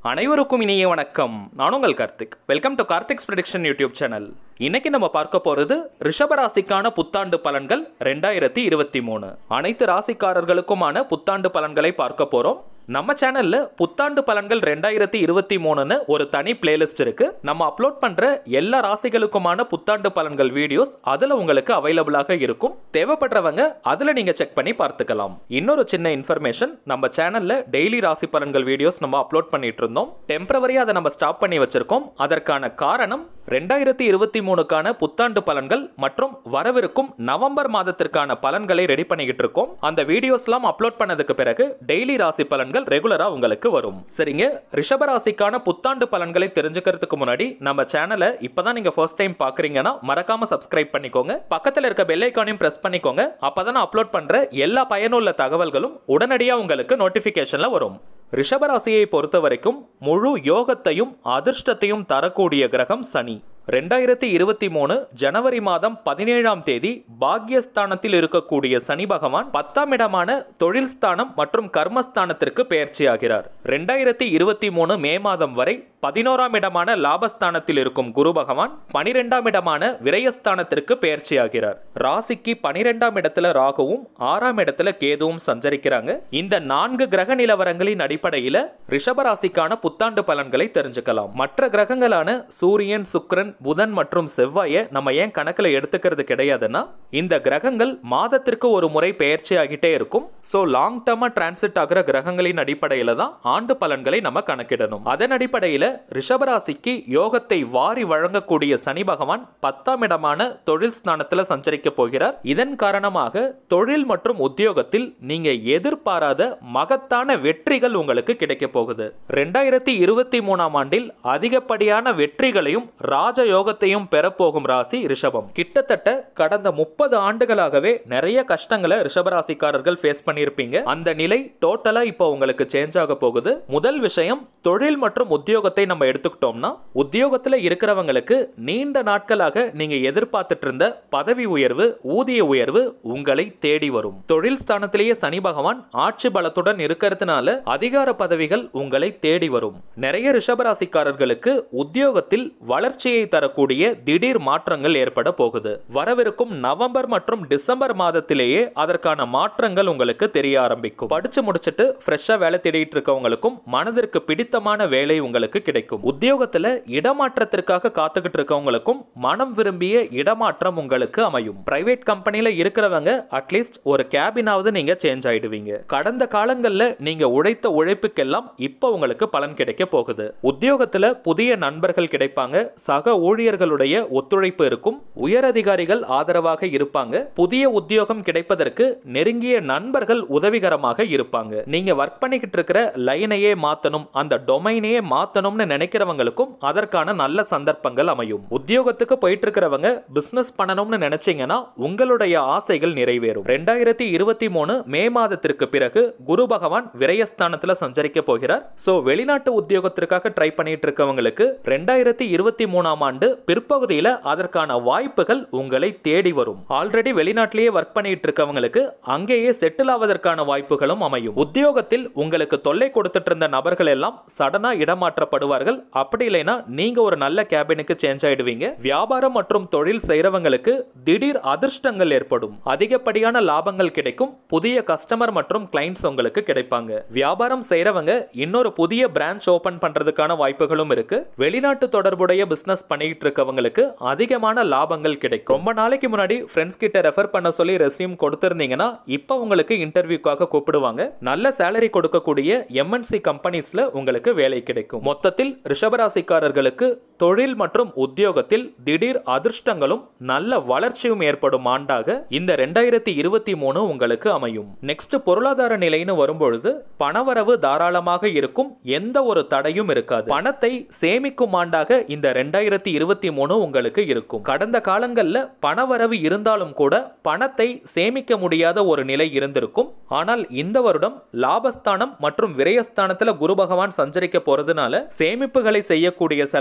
அனைவருக்கும் இனிய வணக்கம் நான் உங்கள் Karthik welcome to Karthik's prediction YouTube channel இன்னைக்கு நம்ம பார்க்க போறது ரிஷப ராசிக்கான புத்தாண்டு பலன்கள் ரெண்டாயிரத்தி இருபத்தி மூணு அனைத்து ராசிக்காரர்களுக்குமான புத்தாண்டு பலன்களை பார்க்க போறோம் நம்ம சேனல்ல புத்தாண்டு பலன்கள் ரெண்டாயிரத்தி இருபத்தி மூணுன்னு ஒரு தனி பிளேலிஸ்ட் இருக்கு நம்ம அப்லோட் பண்ற எல்லா ராசிகளுக்குமான புத்தாண்டு பலன்கள் வீடியோஸ் அதுல உங்களுக்கு அவைலபிளாக இருக்கும் தேவைப்படுறவங்க அதுல நீங்க செக் பண்ணி பார்த்துக்கலாம் இன்னொரு சின்ன இன்ஃபர்மேஷன் நம்ம சேனல்ல டெய்லி ராசி பலன்கள் வீடியோஸ் நம்ம அப்லோட் பண்ணிட்டு இருந்தோம் டெம்பரவரியா அதை நம்ம ஸ்டாப் பண்ணி வச்சிருக்கோம் அதற்கான காரணம் ரெண்டாயிரத்தி இருபத்தி மூணுக்கான புத்தாண்டு பலன்கள் மற்றும் வரவிருக்கும் நவம்பர் மாதத்திற்கான பலன்களை ரெடி பண்ணிக்கிட்டு இருக்கோம் அந்த வீடியோஸ்லாம் அப்லோட் பண்ணதுக்கு பிறகு டெய்லி ராசி பலன்கள் ரெகுலரா உங்களுக்கு வரும் சரிங்க ரிஷப ராசிக்கான புத்தாண்டு பலன்களை தெரிஞ்சுக்கிறதுக்கு முன்னாடி நம்ம சேனலை இப்பதான் நீங்க ஃபர்ஸ்ட் டைம் பாக்குறீங்கன்னா மறக்காம சப்ஸ்கிரைப் பண்ணிக்கோங்க பக்கத்துல இருக்க பெல் ஐக்கானையும் பிரஸ் பண்ணிக்கோங்க அப்பதான் நான் அப்லோட் பண்ற எல்லா பயனுள்ள தகவல்களும் உடனடியா உங்களுக்கு நோட்டிபிகேஷன்ல வரும் ரிஷபராசியை பொறுத்த வரைக்கும் முழு யோகத்தையும் அதிர்ஷ்டத்தையும் தரக்கூடிய கிரகம் சனி ரெண்டாயிரத்தி இருபத்தி மூணு ஜனவரி மாதம் பதினேழாம் தேதி பாக்யஸ்தானத்தில் இருக்கக்கூடிய சனி பகவான் பத்தாம் இடமான தொழில் ஸ்தானம் மற்றும் கர்மஸ்தானத்திற்கு பெயர்ச்சியாகிறார் ரெண்டாயிரத்தி இருபத்தி மூணு மே மாதம் வரை பதினோராம் இடமான லாபஸ்தானத்தில் இருக்கும் குரு பகவான் பனிரெண்டாம் இடமான விரயஸ்தானத்திற்கு பெயர்ச்சியாகிறார் ராசிக்கு பனிரெண்டாம் இடத்துல ராகுவும் ஆறாம் இடத்துல கேதுவும் சஞ்சரிக்கிறாங்க இந்த நான்கு கிரக நிலவரங்களின் அடிப்படையில ரிஷபராசிக்கான புத்தாண்டு பலன்களை தெரிஞ்சுக்கலாம் மற்ற கிரகங்களான சூரியன் சுக்கிரன் புதன் மற்றும் செவ்வாயை நம்ம ஏன் கணக்குல எடுத்துக்கிறது கிடையாதுன்னா இந்த கிரகங்கள் மாதத்திற்கு ஒரு முறை பெயர்ச்சி ஆகிட்டே இருக்கும் சோ லாங் டர்மா டிரான்சிட் ஆகிற கிரகங்களின் அடிப்படையில தான் ஆண்டு பலன்களை நம்ம கணக்கிடணும் அதன் அடிப்படையில ரிஷபராசிக்கு யோகத்தை வாரி வழங்கக்கூடிய சனி பகவான் பத்தாம் இடமான தொழில் ஸ்தானத்துல சஞ்சரிக்க போகிறார் இதன் காரணமாக தொழில் மற்றும் உத்தியோகத்தில் நீங்க எதிர்பாராத மகத்தான வெற்றிகள் உங்களுக்கு கிடைக்க போகுது ரெண்டாயிரத்தி இருபத்தி மூணாம் ஆண்டில் அதிகப்படியான வெற்றிகளையும் ராஜயோகத்தையும் பெறப்போகும் ராசி ரிஷபம் கிட்டத்தட்ட கடந்த முப்பது ஆண்டுகளாகவே நிறைய கஷ்டங்களை ரிஷபராசிக்காரர்கள் ஃபேஸ் பண்ணியிருப்பீங்க அந்த நிலை டோட்டலா இப்போ உங்களுக்கு சேஞ்ச் ஆக போகுது முதல் விஷயம் தொழில் மற்றும் உத்தியோகத்தை நம்ம எடுத்துக்கிட்டோம்னா உத்தியோகத்துல இருக்கிறவங்களுக்கு நீண்ட நாட்களாக நீங்க எதிர்பார்த்துட்டு இருந்த பதவி உயர்வு ஊதிய உயர்வு உங்களை தேடி வரும் தொழில் ஸ்தானத்திலேயே சனி பகவான் ஆட்சி பலத்துடன் இருக்கிறதுனால அதிகார பதவிகள் உங்களை தேடி வரும் நிறைய ரிஷபராசிக்காரர்களுக்கு உத்தியோகத்தில் வளர்ச்சியை தரக்கூடிய திடீர் மாற்றங்கள் ஏற்பட போகுது வரவிருக்கும் நவம்பர் மற்றும் டிசம்பர் மாதத்திலேயே அதற்கான மாற்றங்கள் உங்களுக்கு தெரிய ஆரம்பிக்கும் படிச்சு முடிச்சிட்டு ஃப்ரெஷ்ஷா வேலை தேடிட்டு இருக்கவங்களுக்கும் மனதிற்கு பிடித்தமான வேலை உங்களுக்கு கிடைக்கும் உத்தியோகத்துல இடமாற்றத்திற்காக காத்துக்கிட்டு இருக்கவங்களுக்கும் மனம் விரும்பிய இடமாற்றம் உங்களுக்கு அமையும் பிரைவேட் கம்பெனில இருக்கிறவங்க அட்லீஸ்ட் ஒரு கேபினாவது நீங்க சேஞ்ச் ஆயிடுவீங்க கடந்த காலங்கள்ல நீங்க உழைத்த உழைப்புக்கெல்லாம் இப்போ உங்களுக்கு பலன் கிடைக்க போகுது உத்தியோகத்துல புதிய நண்பர்கள் கிடைப்பாங்க சக ஊழியர்களுடைய ஒத்துழைப்பு இருக்கும் உயரதிகாரிகள் ஆதரவாக இருப்பாங்க புதிய உத்தியோகம் கிடைப்பதற்கு நெருங்கிய நண்பர்கள் உதவிகரமாக இருப்பாங்க நீங்க ஒர்க் பண்ணிக்கிட்டு இருக்கிற லைனையே மாத்தணும் அந்த டொமைனையே மாத்தணும்னு நினைக்கிறவங்களுக்கும் அதற்கான நல்ல சந்தர்ப்பங்கள் அமையும் உத்தியோகத்துக்கு போயிட்டு இருக்கிறவங்க பிசினஸ் பண்ணணும்னு நினைச்சீங்கன்னா உங்களுடைய ஆசைகள் நிறைவேறும் ரெண்டாயிரத்தி இருபத்தி மூணு மே மாதத்திற்கு பிறகு குரு பகவான் விரயஸ்தானத்துல சஞ்சரிக்க போகிறார் சோ வெளிநாட்டு உத்தியோகத்திற்காக ட்ரை பண்ணிட்டு இருக்கவங்களுக்கு ரெண்டாயிரத்தி இருபத்தி மூணாம் ஆண்டு பிற்பகுதியில அதற்கான வாய்ப்புகள் உங்களை தேடி வரும் ஆல்ரெடி வெளிநாட்டிலேயே ஒர்க் பண்ணிட்டு இருக்கவங்களுக்கு அங்கேயே செட்டில் ஆவதற்கான வாய்ப்புகளும் அமையும் உத்தியோகத்தில் உங்களுக்கு தொல்லை கொடுத்துட்டு இருந்த நபர்கள் எல்லாம் சடனா இடமாற்றப்படுவார்கள் அப்படி இல்லைன்னா நீங்க ஒரு நல்ல கேபினுக்கு சேஞ்ச் ஆயிடுவீங்க வியாபாரம் மற்றும் தொழில் செய்யறவங்களுக்கு திடீர் அதிர்ஷ்டங்கள் ஏற்படும் அதிகப்படியான லாபங்கள் கிடைக்கும் புதிய கஸ்டமர் மற்றும் கிளைண்ட்ஸ் உங்களுக்கு கிடைப்பாங்க வியாபாரம் செய்யறவங்க இன்னொரு புதிய பிரான்ச் ஓபன் பண்றதுக்கான வாய்ப்புகளும் இருக்கு வெளிநாட்டு தொடர்புடைய பிசினஸ் பண்ணிட்டு இருக்கவங்களுக்கு அதிகமான லாபங்கள் கிடைக்கும் ரொம்ப நாளைக்கு முன்னாடி ஃப்ரெண்ட்ஸ் கிட்ட ரெஃபர் பண்ண சொல்லி ரெஸ்யூம் கொடுத்திருந்தீங்கன்னா இப்போ உங்களுக்கு இன்டர்வியூக்காக கூப்பிடுவாங்க நல்ல சேலரி கொடுக்கக்கூடிய எம்என்சி கம்பெனிஸ்ல உங்களுக்கு வேலை கிடைக்கும் மொத்தத்தில் ரிஷபராசிக்காரர்களுக்கு தொழில் மற்றும் உத்தியோகத்தில் திடீர் அதிர்ஷ்டங்களும் நல்ல வளர்ச்சியும் ஏற்படும் ஆண்டாக இந்த ரெண்டாயிரத்தி இருபத்தி மூணு உங்களுக்கு அமையும் நெக்ஸ்ட் பொருளாதார நிலைன்னு வரும்பொழுது பணவரவு தாராளமாக இருக்கும் எந்த ஒரு தடையும் இருக்காது பணத்தை சேமிக்கும் ஆண்டாக இந்த ரெண்டாயிரத்தி இருபத்தி மூணு உங்களுக்கு இருக்கும் கடந்த காலங்கள்ல பணவரவு இருந்தாலும் கூட பணத்தை சேமிக்க முடியாத ஒரு நிலை இருந்திருக்கும் ஆனால் இந்த வருடம் லாபஸ்தானம் மற்றும் விரயஸ்தானத்துல குரு பகவான் சஞ்சரிக்க போறதுனால சேமிப்புகளை செய்யக்கூடிய செலவுகளாக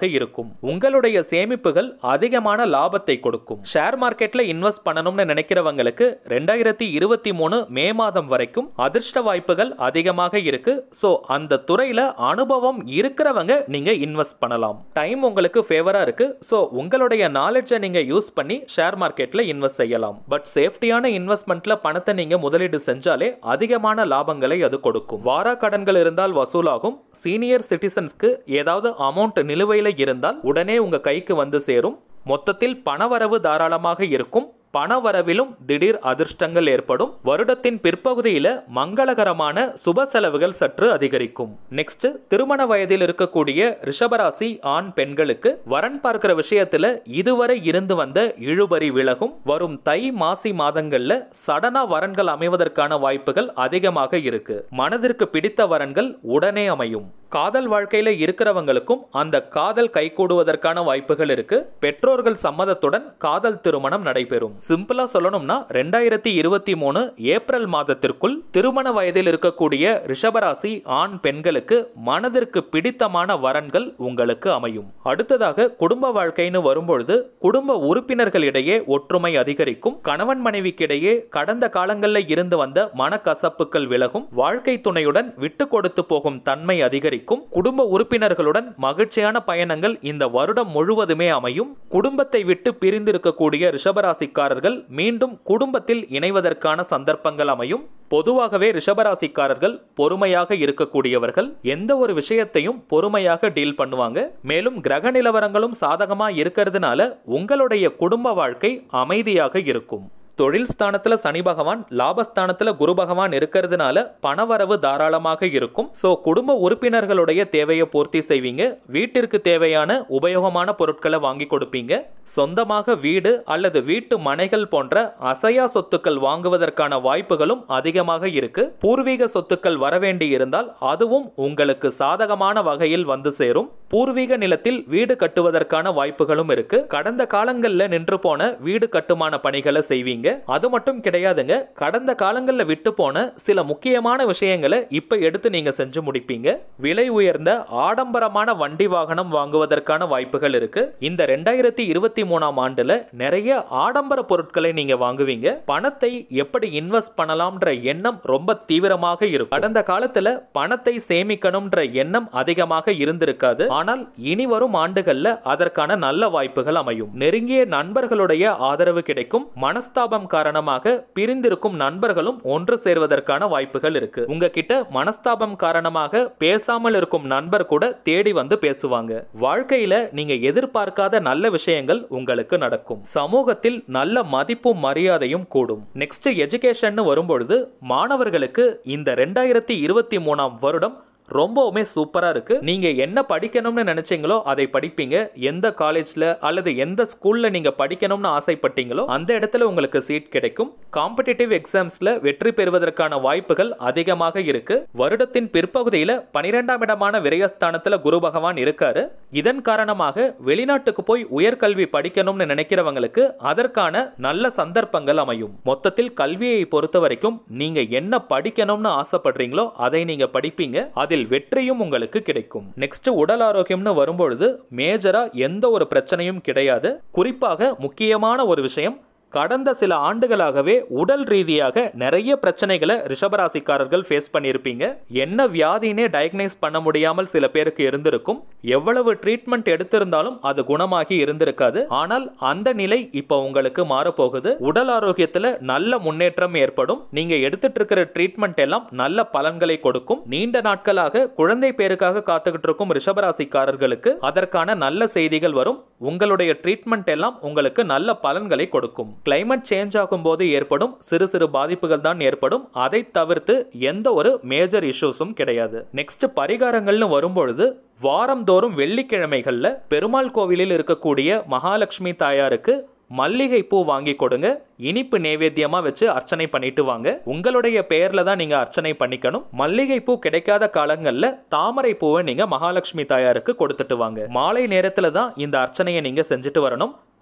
இருக்கும் உங்களுடைய சேமிப்புகள் அதிகமான லாபத்தை கொடுக்கும் ஷேர் மார்க்கெட்ல இன்வெஸ்ட் பண்ணணும்னு நினைக்கிறவங்களுக்கு ரெண்டாயிரத்தி இருபத்தி மூணு மே மாதம் வரைக்கும் அதிர்ஷ்ட வாய்ப்புகள் அதிகமாக இருக்கு ஸோ அந்த துறையில அனுபவம் இருக்கிறவங்க நீங்க இன்வெஸ்ட் பண்ணலாம் டைம் உங்களுக்கு ஃபேவரா இருக்கு ஸோ உங்களுடைய நாலேஜை நீங்க யூஸ் பண்ணி ஷேர் மார்க்கெட்ல இன்வெஸ்ட் செய்யலாம் பட் சேஃப்டியான இன்வெஸ்ட்மெண்ட்ல பணத்தை நீங்க முதலீடு செஞ்சாலே அதிகமான லாபங்களை அது கொடுக்கும் வாரா கடன்கள் இருந்தால் வசூலாகும் சீனியர் சிட்டிசன்ஸ்க்கு ஏதாவது அமௌண்ட் நிலுவையில் இருந்தால் உடனே உங்க கைக்கு வந்து சேரும் மொத்தத்தில் பணவரவு தாராளமாக இருக்கும் பணவரவிலும் திடீர் அதிர்ஷ்டங்கள் ஏற்படும் வருடத்தின் பிற்பகுதியில மங்களகரமான சுப செலவுகள் சற்று அதிகரிக்கும் நெக்ஸ்ட் திருமண வயதில் இருக்கக்கூடிய ரிஷபராசி ஆண் பெண்களுக்கு வரன் பார்க்கிற விஷயத்துல இதுவரை இருந்து வந்த இழுபறி விலகும் வரும் தை மாசி மாதங்கள்ல சடனா வரன்கள் அமைவதற்கான வாய்ப்புகள் அதிகமாக இருக்கு மனதிற்கு பிடித்த வரன்கள் உடனே அமையும் காதல் வாழ்க்கையில இருக்கிறவங்களுக்கும் அந்த காதல் கைகூடுவதற்கான வாய்ப்புகள் இருக்கு பெற்றோர்கள் சம்மதத்துடன் காதல் திருமணம் நடைபெறும் சிம்பிளா சொல்லணும்னா ரெண்டாயிரத்தி இருபத்தி மூணு ஏப்ரல் மாதத்திற்குள் திருமண வயதில் இருக்கக்கூடிய ரிஷபராசி ஆண் பெண்களுக்கு மனதிற்கு பிடித்தமான வரன்கள் உங்களுக்கு அமையும் அடுத்ததாக குடும்ப வாழ்க்கைன்னு வரும்பொழுது குடும்ப உறுப்பினர்களிடையே ஒற்றுமை அதிகரிக்கும் கணவன் மனைவிக்கிடையே கடந்த காலங்களில் இருந்து வந்த மனக்கசப்புகள் விலகும் வாழ்க்கை துணையுடன் விட்டு கொடுத்து போகும் தன்மை அதிகரிக்கும் குடும்ப உறுப்பினர்களுடன் மகிழ்ச்சியான பயணங்கள் இந்த வருடம் முழுவதுமே அமையும் குடும்பத்தை விட்டு பிரிந்திருக்கக்கூடிய ரிஷபராசிக்காரர்கள் மீண்டும் குடும்பத்தில் இணைவதற்கான சந்தர்ப்பங்கள் அமையும் பொதுவாகவே ரிஷபராசிக்காரர்கள் பொறுமையாக இருக்கக்கூடியவர்கள் எந்த ஒரு விஷயத்தையும் பொறுமையாக டீல் பண்ணுவாங்க மேலும் கிரக நிலவரங்களும் சாதகமா இருக்கிறதுனால உங்களுடைய குடும்ப வாழ்க்கை அமைதியாக இருக்கும் தொழில் ஸ்தானத்துல சனி பகவான் லாபஸ்தானத்துல குரு பகவான் இருக்கிறதுனால பணவரவு தாராளமாக இருக்கும் ஸோ குடும்ப உறுப்பினர்களுடைய தேவையை பூர்த்தி செய்வீங்க வீட்டிற்கு தேவையான உபயோகமான பொருட்களை வாங்கி கொடுப்பீங்க சொந்தமாக வீடு அல்லது வீட்டு மனைகள் போன்ற அசையா சொத்துக்கள் வாங்குவதற்கான வாய்ப்புகளும் அதிகமாக இருக்கு பூர்வீக சொத்துக்கள் வரவேண்டி இருந்தால் அதுவும் உங்களுக்கு சாதகமான வகையில் வந்து சேரும் பூர்வீக நிலத்தில் வீடு கட்டுவதற்கான வாய்ப்புகளும் இருக்கு கடந்த காலங்களில் நின்று போன வீடு கட்டுமான பணிகளை செய்வீங்க அது மட்டும் கிடையாதுங்க கடந்த காலங்களில் விட்டு போன சில முக்கியமான விஷயங்களை இப்ப எடுத்து நீங்க செஞ்சு முடிப்பீங்க விலை உயர்ந்த ஆடம்பரமான வண்டி வாகனம் வாங்குவதற்கான வாய்ப்புகள் இருக்கு இந்த ரெண்டாயிரத்தி இருபத்தி மூணாம் ஆண்டுல நிறைய ஆடம்பர பொருட்களை நீங்க வாங்குவீங்க பணத்தை எப்படி இன்வெஸ்ட் பண்ணலாம்ன்ற எண்ணம் ரொம்ப தீவிரமாக இருக்கும் கடந்த காலத்துல பணத்தை சேமிக்கணும்ன்ற எண்ணம் அதிகமாக இருந்திருக்காது ஆனால் இனி வரும் ஆண்டுகள்ல அதற்கான நல்ல வாய்ப்புகள் அமையும் நெருங்கிய நண்பர்களுடைய ஆதரவு கிடைக்கும் மனஸ்தாபம் காரணமாக பிரிந்திருக்கும் நண்பர்களும் ஒன்று சேர்வதற்கான வாய்ப்புகள் இருக்கு உங்ககிட்ட மனஸ்தாபம் காரணமாக பேசாமல் இருக்கும் நண்பர் கூட தேடி வந்து பேசுவாங்க வாழ்க்கையில நீங்க எதிர்பார்க்காத நல்ல விஷயங்கள் உங்களுக்கு நடக்கும் சமூகத்தில் நல்ல மதிப்பும் மரியாதையும் கூடும் நெக்ஸ்ட் எஜுகேஷன் வரும்பொழுது மாணவர்களுக்கு இந்த ரெண்டாயிரத்தி இருபத்தி மூணாம் வருடம் ரொம்பவுமே சூப்பரா இருக்கு நீங்க என்ன படிக்கணும்னு நினைச்சீங்களோ அதை படிப்பீங்க எந்த காலேஜ்ல அல்லது எந்த ஸ்கூல்ல நீங்க படிக்கணும்னு ஆசைப்பட்டீங்களோ அந்த இடத்துல உங்களுக்கு சீட் கிடைக்கும் காம்படிட்டிவ் எக்ஸாம்ஸ்ல வெற்றி பெறுவதற்கான வாய்ப்புகள் அதிகமாக இருக்கு வருடத்தின் பிற்பகுதியில பனிரெண்டாம் இடமான விரயஸ்தானத்துல குரு பகவான் இருக்காரு இதன் காரணமாக வெளிநாட்டுக்கு போய் உயர்கல்வி படிக்கணும்னு நினைக்கிறவங்களுக்கு அதற்கான நல்ல சந்தர்ப்பங்கள் அமையும் மொத்தத்தில் கல்வியை பொறுத்த வரைக்கும் நீங்க என்ன படிக்கணும்னு ஆசைப்படுறீங்களோ அதை நீங்க படிப்பீங்க அதில் வெற்றியும் உங்களுக்கு கிடைக்கும் நெக்ஸ்ட் உடல் ஆரோக்கியம்னு வரும்பொழுது மேஜரா எந்த ஒரு பிரச்சனையும் கிடையாது குறிப்பாக முக்கியமான ஒரு விஷயம் கடந்த சில ஆண்டுகளாகவே உடல் ரீதியாக நிறைய பிரச்சனைகளை ரிஷபராசிக்காரர்கள் ஃபேஸ் பண்ணியிருப்பீங்க என்ன வியாதினே டயக்னைஸ் பண்ண முடியாமல் சில பேருக்கு இருந்திருக்கும் எவ்வளவு ட்ரீட்மெண்ட் எடுத்திருந்தாலும் அது குணமாகி இருந்திருக்காது ஆனால் அந்த நிலை இப்போ உங்களுக்கு மாறப்போகுது உடல் ஆரோக்கியத்துல நல்ல முன்னேற்றம் ஏற்படும் நீங்க எடுத்துட்டு இருக்கிற ட்ரீட்மெண்ட் எல்லாம் நல்ல பலன்களை கொடுக்கும் நீண்ட நாட்களாக குழந்தை பேருக்காக காத்துக்கிட்டு இருக்கும் ரிஷபராசிக்காரர்களுக்கு அதற்கான நல்ல செய்திகள் வரும் உங்களுடைய ட்ரீட்மெண்ட் எல்லாம் உங்களுக்கு நல்ல பலன்களை கொடுக்கும் கிளைமேட் சேஞ்ச் ஆகும் போது ஏற்படும் சிறு சிறு பாதிப்புகள் தான் ஏற்படும் அதை தவிர்த்து எந்த ஒரு மேஜர் இஷ்யூஸும் கிடையாது நெக்ஸ்ட் பரிகாரங்கள்னு வரும்பொழுது வாரந்தோறும் வெள்ளிக்கிழமைகள்ல பெருமாள் கோவிலில் இருக்கக்கூடிய மகாலட்சுமி தாயாருக்கு மல்லிகை பூ வாங்கி கொடுங்க இனிப்பு நேவேத்தியமா வச்சு அர்ச்சனை பண்ணிட்டு வாங்க உங்களுடைய பெயர்ல தான் நீங்க அர்ச்சனை பண்ணிக்கணும் மல்லிகை பூ கிடைக்காத காலங்கள்ல தாமரை பூவை நீங்க மகாலட்சுமி தாயாருக்கு கொடுத்துட்டு வாங்க மாலை நேரத்துல தான் இந்த அர்ச்சனையை நீங்க செஞ்சுட்டு வரணும்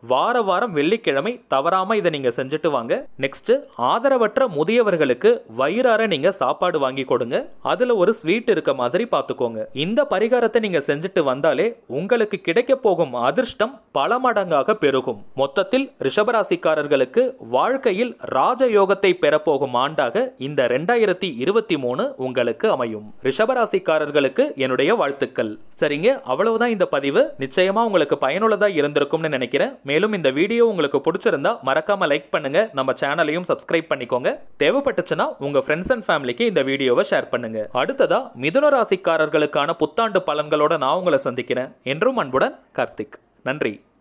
வார வாரம் வெள்ளிக்கிழமை தவறாம இதை நீங்க செஞ்சுட்டு வாங்க நெக்ஸ்ட் ஆதரவற்ற முதியவர்களுக்கு வயிறார நீங்க சாப்பாடு வாங்கி கொடுங்க அதுல ஒரு ஸ்வீட் இருக்க மாதிரி பார்த்துக்கோங்க இந்த பரிகாரத்தை நீங்க செஞ்சுட்டு வந்தாலே உங்களுக்கு கிடைக்க போகும் அதிர்ஷ்டம் பல மடங்காக பெருகும் மொத்தத்தில் ரிஷபராசிக்காரர்களுக்கு வாழ்க்கையில் ராஜயோகத்தை பெறப்போகும் ஆண்டாக இந்த ரெண்டாயிரத்தி இருபத்தி மூணு உங்களுக்கு அமையும் ரிஷபராசிக்காரர்களுக்கு என்னுடைய வாழ்த்துக்கள் சரிங்க அவ்வளவுதான் இந்த பதிவு நிச்சயமா உங்களுக்கு பயனுள்ளதா இருந்திருக்கும்னு நினைக்கிறேன் மேலும் இந்த வீடியோ உங்களுக்கு பிடிச்சிருந்தா மறக்காம லைக் பண்ணுங்க நம்ம சேனலையும் சப்ஸ்கிரைப் பண்ணிக்கோங்க தேவைப்பட்டுச்சுன்னா உங்க ஃப்ரெண்ட்ஸ் அண்ட் ஃபேமிலிக்கு இந்த வீடியோவை ஷேர் பண்ணுங்க அடுத்ததா மிதுன ராசிக்காரர்களுக்கான புத்தாண்டு பலன்களோட நான் உங்களை சந்திக்கிறேன் என்றும் அன்புடன் கார்த்திக் நன்றி